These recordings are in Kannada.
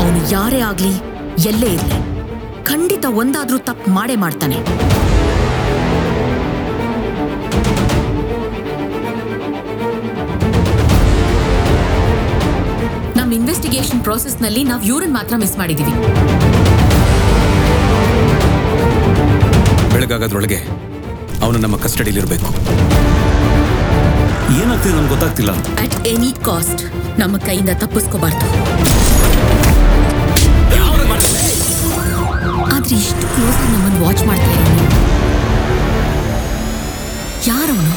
ಅವನು ಯಾರೇ ಆಗ್ಲಿ ಎಲ್ಲೇ ಇರ್ಲಿ ಖಂಡಿತ ಒಂದಾದ್ರೂ ತಪ್ಪು ಮಾಡೇ ಮಾಡ್ತಾನೆ ನಮ್ ಇನ್ವೆಸ್ಟಿಗೇಷನ್ ನಲ್ಲಿ ನಾವ್ ಯೂರಿನ್ ಮಾತ್ರ ಮಿಸ್ ಮಾಡಿದೀವಿ ಬೆಳಗಾಗೋದ್ರೊಳಗೆ ಅವನು ನಮ್ಮ ಕಸ್ಟಡಿಲಿರಬೇಕು ಏನಾಗ್ತಿದೆ ನಮ್ಗೆ ಗೊತ್ತಾಗ್ತಿಲ್ಲ ಅಂತ ಅಟ್ ಎನಿ ಕಾಸ್ಟ್ ನಮ್ಮ ಕೈಯಿಂದ ತಪ್ಪಿಸ್ಕೋಬಾರ್ದು ಆದ್ರೆ ಇಷ್ಟು ಕ್ಲೋಸ್ ನಮ್ಮನ್ನು ವಾಚ್ ಮಾಡ್ತಾ ಇರೋನು ಯಾರವನು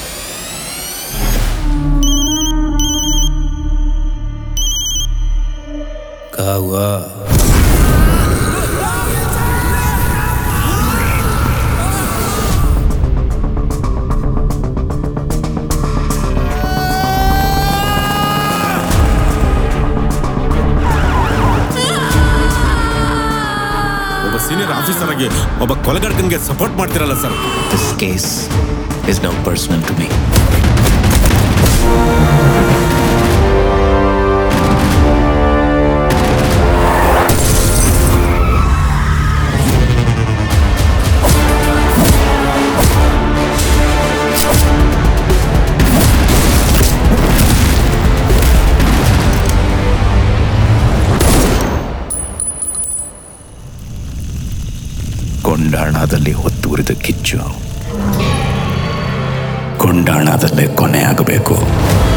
ಕಾವಾ ಒಬ್ಬ ಸೀನಿಯರ್ ಆಫೀಸರ್ ಆಗಿ ಒಬ್ಬ ಕೊಲೆಗಾರಕನ್ಗೆ ಸಪೋರ್ಟ್ ಮಾಡ್ತಿರಲ್ಲ sir This case is now personal to me. ಕೊಂಡಾಣದಲ್ಲಿ ಹೊತ್ತುರಿದ ಕಿಚ್ಚು ಕೊಂಡಾಣದಲ್ಲೇ ಕೊನೆಯಾಗಬೇಕು